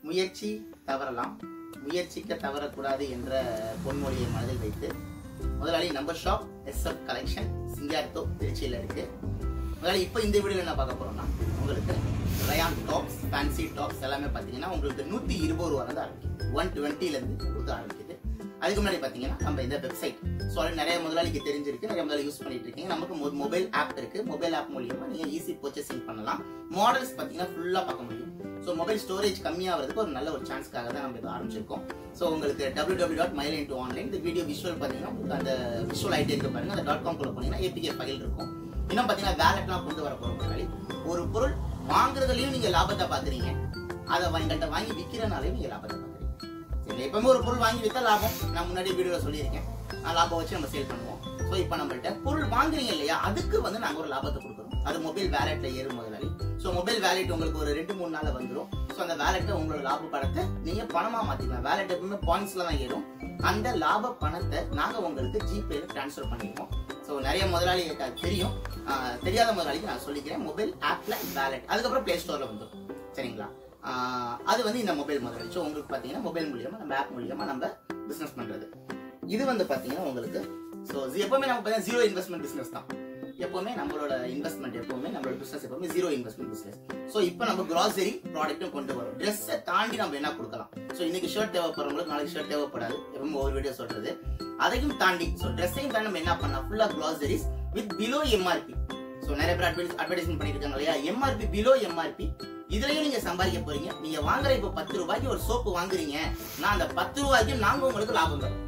முயற்சி தவறலாம் முயற்சிக்க தவறக்கூடாது என்ற பொன்மொழியை மனதில் வைத்து முதலாளி நம்பர் ஷாப் எஸ்எஃப் கலெக்ஷன் சிங்கார்த்தோ திருச்சியில் இருக்கு முதலாளி இப்போ இந்த வீடியோவில் என்ன பார்க்க போறோம்னா உங்களுக்கு ரயான் டாப்ஸ் ஃபேன்சி டாப்ஸ் எல்லாமே பார்த்தீங்கன்னா உங்களுக்கு நூற்றி இருபது ரூபா தான் ஆரம்பிக்கும் ஒன் டுவெண்ட்டிலேருந்து கொடுத்து ஆரம்பிக்குது அதுக்கு முன்னாடி பார்த்தீங்கன்னா நம்ம இந்த வெப்சைட் ஸோ அது நிறைய முதலாளிக்கு தெரிஞ்சிருக்கு நிறைய முதலாளி யூஸ் பண்ணிட்டு இருக்கீங்க நமக்கு மொபைல் ஆப் இருக்கு மொபைல் ஆப் மூலியமா நீங்க ஈஸி பர்ச்சேசிங் பண்ணலாம் மாடல்ஸ் பார்த்தீங்கன்னா ஃபுல்லாக பார்க்க முடியும் ஸோ மொபைல் ஸ்டோரேஜ் கம்மியாகிறதுக்கு ஒரு நல்ல ஒரு சான்ஸ்க்காக தான் நம்ம இதை ஆரம்பிச்சிருக்கோம் ஸோ உங்களுக்கு W W dot mile into online இந்த வீடியோ விஷுவல் பார்த்தீங்கன்னா உங்களுக்கு அந்த விஷுவல் ஐடி இருக்கு பாருங்க அந்த டாட் காம் குள்ள போனீங்கன்னா ஏபிகே ஃபைல் இருக்கும் இன்னும் பார்த்தீங்கன்னா வேலட்லாம் கொண்டு வர போகிறோம் முன்னாடி ஒரு பொருள் வாங்குறதுலையும் நீங்க லாபத்தை பார்க்குறீங்க அதை எங்கள்கிட்ட வாங்கி விற்கிறனாலையும் நீங்க லாபத்தை பார்க்குறீங்க சரி எப்பவுமே ஒரு பொருள் வாங்கி வித்தா லாபம் நான் முன்னாடி வீடியோவில் சொல்லியிருக்கேன் நான் லாபம் வச்சு நம்ம சேல் பண்ணுவோம் ஸோ இப்போ நம்மள்ட்ட பொருள் வாங்குறீங்க இல்லையா அதுக்கு வந்து நாங்கள் ஒரு லாபத்தை கொடுக்குறோம் அது மொபைல் வேலெட்ல ஏறும் முதலாளி ஸோ மொபைல் வேலெட் உங்களுக்கு ஒரு ரெண்டு மூணு நாள்ல வந்துடும் ஸோ அந்த வேலெட்டை உங்களோட லாப பணத்தை நீங்க பணமா மாத்திக்கலாம் வேலெட் எப்பவுமே பாயிண்ட்ஸ்ல தான் ஏறும் அந்த லாப பணத்தை நாங்க உங்களுக்கு ஜிபேல டிரான்ஸ்ஃபர் பண்ணிடுவோம் ஸோ நிறைய முதலாளி எனக்கு அது தெரியும் ஆஹ் தெரியாத முதலாளிக்கு நான் சொல்லிக்கிறேன் மொபைல் ஆப்ல வேலெட் அதுக்கப்புறம் பிளே ஸ்டோர்ல வந்துடும் சரிங்களா ஆஹ் அது வந்து இந்த மொபைல் முதலாளி ஸோ உங்களுக்கு பார்த்தீங்கன்னா மொபைல் மூலியமா நம்ம ஆப் மூலியமா நம்ம பிசினஸ் பண்றது இது வந்து பார்த்தீங்கன்னா உங்களுக்கு ஸோ எப்பவுமே நம்ம பார்த்தீங்கன்னா ஜீரோ இன்வெஸ்ட்மெண்ட் பிசினஸ் தான் எப்பவுமே நம்மளோட இன்வெஸ்ட்மெண்ட் எப்பவுமே நம்மளோட பிசினஸ் எப்பவுமே ஜீரோ இன்வெஸ்ட்மெண்ட் பிசினஸ் ஸோ இப்போ நம்ம கிராசரி ப்ராடக்ட்டும் கொண்டு வரோம் ட்ரெஸ்ஸை தாண்டி நம்ம என்ன கொடுக்கலாம் ஸோ இன்னைக்கு ஷர்ட் தேவைப்படுறவங்களுக்கு நாளைக்கு ஷர்ட் தேவைப்படாது எப்பவுமே ஒரு வீடியோ சொல்றது அதையும் தாண்டி ஸோ ட்ரெஸ்ஸையும் தாண்டி நம்ம என்ன பண்ணலாம் ஃபுல்லா groceries with below MRP so நிறைய பேர் அட்வர்டைஸ் அட்வர்டைஸ்மெண்ட் பண்ணிட்டு இருக்காங்க இல்லையா எம்ஆர்பி பிலோ எம்ஆர்பி இதுலயும் நீங்க சம்பாதிக்க போறீங்க நீங்க வாங்குற இப்போ பத்து ரூபாய்க்கு ஒரு சோப்பு வாங்குறீங்க நான் அந்த பத்து ரூபாய்க்கு நாங்க உங்களுக்கு லாபம் தரோம்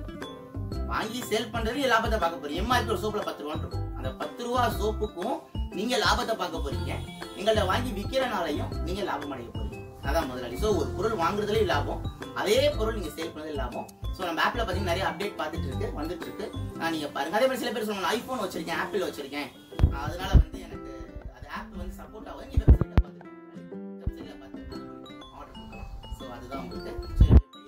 வாங்கி சேல் பண்றது நீங்க லாபத்தை பார்க்க போறீங்க எம்ஆர்பி ஒரு சோப்புல பத்து ரூபான்னு இருக்கும் அந்த பத்து ரூபா சோப்புக்கும் நீங்க லாபத்தை பார்க்க போறீங்க எங்கள்ட்ட வாங்கி விற்கிறனாலையும் நீங்க லாபம் அடைய போறீங்க அதான் முதலாளி ஸோ ஒரு பொருள் வாங்குறதுலயும் லாபம் அதே பொருள் நீங்க சேல் பண்ணதுல லாபம் ஸோ நம்ம ஆப்ல பாத்தீங்கன்னா நிறைய அப்டேட் பார்த்துட்டு இருக்கு வந்துட்டு இருக்கு நான் நீங்க பாருங்க அதே மாதிரி சில பேர் சொல்லுவாங்க ஐபோன் வச்சிருக்கேன் ஆப்பிள் வச்சிருக்கேன் ஆஹ் அதனால வந்து எனக்கு அது ஆப் வந்து சப்போர்ட் ஆகும் நீங்க வெப்சைட்ல பார்த்து வெப்சைட்ல பார்த்து ஆர்டர் கொடுக்கலாம் ஸோ அதுதான் உங்களுக்கு ஸோ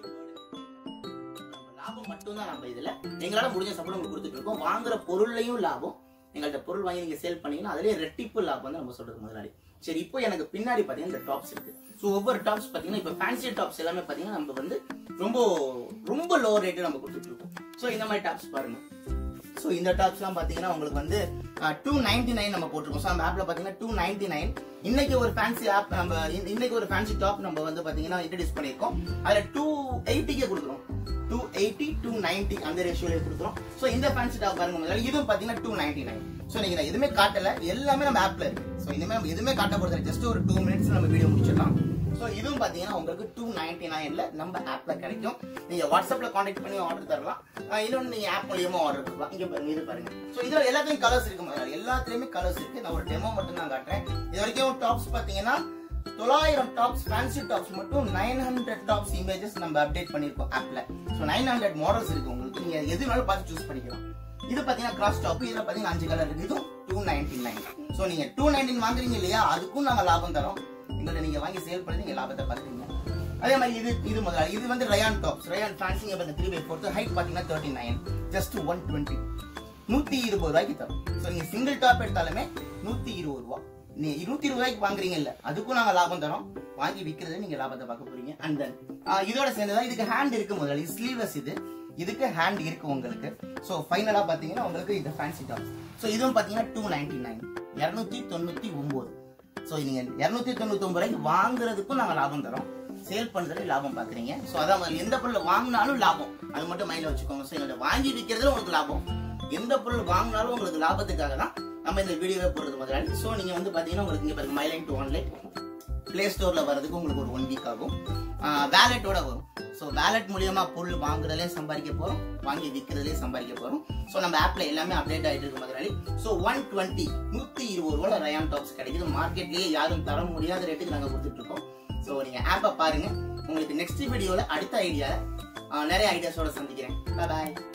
நம்ம லாபம் மட்டும்தான் நம்ம இதுல எங்களால முடிஞ்ச சப்போர்ட் உங்களுக்கு கொடுத்துட்டு இருக்கோம் வாங்குற பொருள்லையும் லாபம் எங்கள்கிட்ட பொருள் வாங்கி நீங்க சேல் பண்ணீங்கன்னா அதுலயே ரெட்டிப்பு லாபம் வந்து நம்ம சொல்றது முதலாளி சரி இப்போ எனக்கு பின்னாடி பாத்தீங்கன்னா இந்த டாப்ஸ் இருக்கு ஸோ ஒவ்வொரு டாப்ஸ் பாத்தீங்கன்னா இப்போ ஃபேன்சி டாப்ஸ் எல்லாமே பாத்தீங்கன்னா நம்ம வந்து ரொம்ப ரொம்ப லோ ரேட்டு நம்ம கொடுத்துட்டு இருக்கோம் ஸோ இந்த மாதிரி டாப்ஸ் பாருங்க ஸோ இந்த டாப்ஸ்லாம் பார்த்தீங்கன்னா உங்களுக்கு வந்து டூ நைன்டி நைன் நம்ம போட்டிருக்கோம் ஸோ அந்த ஆப்பில் பார்த்தீங்கன்னா டூ நைன்டி நைன் இன்னைக்கு ஒரு ஃபேன்சி ஆப் நம்ம இந்த- இன்னைக்கு ஒரு ஃபேன்சி டாப் நம்ம வந்து பார்த்தீங்கன்னா இன்ட்ரடியூஸ் பண்ணியிருக்கோம் அதில் டூ எயிட்டிக்கே கொடுக்குறோம் டூ எயிட்டி டூ நைன்டி அந்த ரேஷியோல கொடுக்குறோம் ஸோ இந்த ஃபேன்சி டாப் பாருங்க முதல்ல இதுவும் பார்த்தீங்கன்னா டூ நைன்டி நைன் ஸோ நீங்கள் நான் எதுவுமே காட்டல எல்லாமே நம்ம ஆப்ல இருக்கு ஸோ இனிமேல் நம்ம எதுவுமே காட்ட போகிறது ஜஸ்ட் ஒரு டூ மினிட்ஸ் நம்ம வீடியோ முடிச்சிடலாம் ஸோ இதுவும் பார்த்தீங்கன்னா உங்களுக்கு டூ நைன்டி நைன்ல நம்ம ஆப்ல கிடைக்கும் நீங்க வாட்ஸ்அப்ல காண்டாக்ட் பண்ணி ஆர்டர் தரலாம் ஆஹ் இன்னொன்னு நீங்க ஆப் மூலியமா ஆர்டர் பண்ணலாம் இங்க பாருங்க இது பாருங்க ஸோ இதுல எல்லாத்துலயும் கலர்ஸ் இருக்கு முதல்ல எல்லாத்துலயுமே கலர்ஸ் இருக்கு நான் ஒரு டெமோ மட்டும் தான் காட்டுறேன் இது வரைக்கும் டாப்ஸ் பாத்தீங்கன்னா தொள்ளாயிரம் டாப்ஸ் ஃபேன்சி டாப்ஸ் மட்டும் நைன் ஹண்ட்ரட் டாப்ஸ் இமேஜஸ் நம்ம அப்டேட் பண்ணிருக்கோம் ஆப்ல ஸோ நைன் ஹண்ட்ரட் மாடல்ஸ் இருக்கு உங்களுக்கு நீங்க எது வேணாலும் பார்த்து சூஸ் பண்ணிக்கலாம் இது பாத்தீங்கன்னா கிராஸ் டாப் இதுல பாத்தீங்கன்னா அஞ்சு கலர் இருக்கு இதுவும் டூ நைன்டி நைன் ஸோ நீங்க டூ நைன்டீன் வாங்குறீங்க இல்லையா அதுக்கும் நாங்க லாபம் தரோம் எங்கள்ட்ட நீங்க வாங்கி சேல் பண்ணி நீங்க லாபத்தை பாக்குறீங்க அதே மாதிரி இது இது முதல்ல இது வந்து ரயான் டாப்ஸ் ரயான் ஃபேன்சிங்க பாருங்க த்ரீ பை ஃபோர்த்து ஹைட் பாத்தீங்கன்னா thirty nine just one twenty நூத்தி இருபது ரூபாய்க்கு தரும் ஸோ நீங்க சிங்கிள் டாப் எடுத்தாலுமே நூத்தி இருபது ரூபா நீ நூத்தி இருபது ரூபாய்க்கு வாங்குறீங்க இல்ல அதுக்கும் நாங்க லாபம் தரோம் வாங்கி விற்கிறது நீங்க லாபத்தை பார்க்க போறீங்க அண்ட் தென் இதோட சேர்ந்துதான் இதுக்கு ஹேண்ட் இருக்கு முதல்ல இது ஸ்லீவ்லெஸ் இது இதுக்கு ஹேண்ட் இருக்கு உங்களுக்கு ஸோ ஃபைனலா பாத்தீங்கன்னா உங்களுக்கு இந்த ஃபேன்சி டாப் ஸோ இதுவும் பாத்தீங்கன்னா டூ நைன்டி நைன் இரநூத்தி தொண்ணூத்தி ஒன்பது ஸோ நீங்க இரநூத்தி தொண்ணூத்தி ஒன்பது ரூபாய்க்கு வாங்குறதுக்கும் நாங்க லாபம் தரோம் சேல் பண்றதுல லாபம் பாக்குறீங்க ஸோ அதான் முதல்ல எந்த பொருள் வாங்கினாலும் லாபம் அது மட்டும் மைண்ட்ல வச்சுக்கோங்க ஸோ எங்கள்ட்ட வாங்கி விற்கிறதுல உங்களுக்கு லாபம் எந்த பொருள் வாங்கினாலும் உங்களுக்கு லாபத்துக்காக தான் நம்ம இந்த வீடியோவை போடுறது முதலாளி ஸோ நீங்க வந்து பாத்தீங்கன்னா உங்களுக்கு இங்க பாருங்க மைலைன் டு ஆன்லைன் பிளே ஸ்டோர்ல வரதுக்கு உங்களுக்கு ஒரு ஒன் வீக் ஆகும் வேலெட்டோட வரும் ஸோ வேலெட் மூலியமா பொருள் வாங்குறதுலே சம்பாதிக்க போறோம் வாங்கி விற்கிறதுலே சம்பாதிக்க போறோம் ஸோ நம்ம ஆப்ல எல்லாமே அப்டேட் ஆயிட்டு இருக்கு முதலாளி ஸோ ஒன் டுவெண்ட்டி நூத்தி இருபது ரூபாய் ரயான் டாப்ஸ் கிடைக்குது மார்க்கெட்லயே யாரும் தர முடியாத ரேட்டுக்கு நாங்க கொடுத்துட்டு இருக்கோம் ஸோ நீங்க ஆப்பை பாருங்க உங்களுக்கு நெக்ஸ்ட் வீடியோல அடுத்த ஐடியா நிறைய ஐடியாஸோட சந்திக்கிறேன் பாய்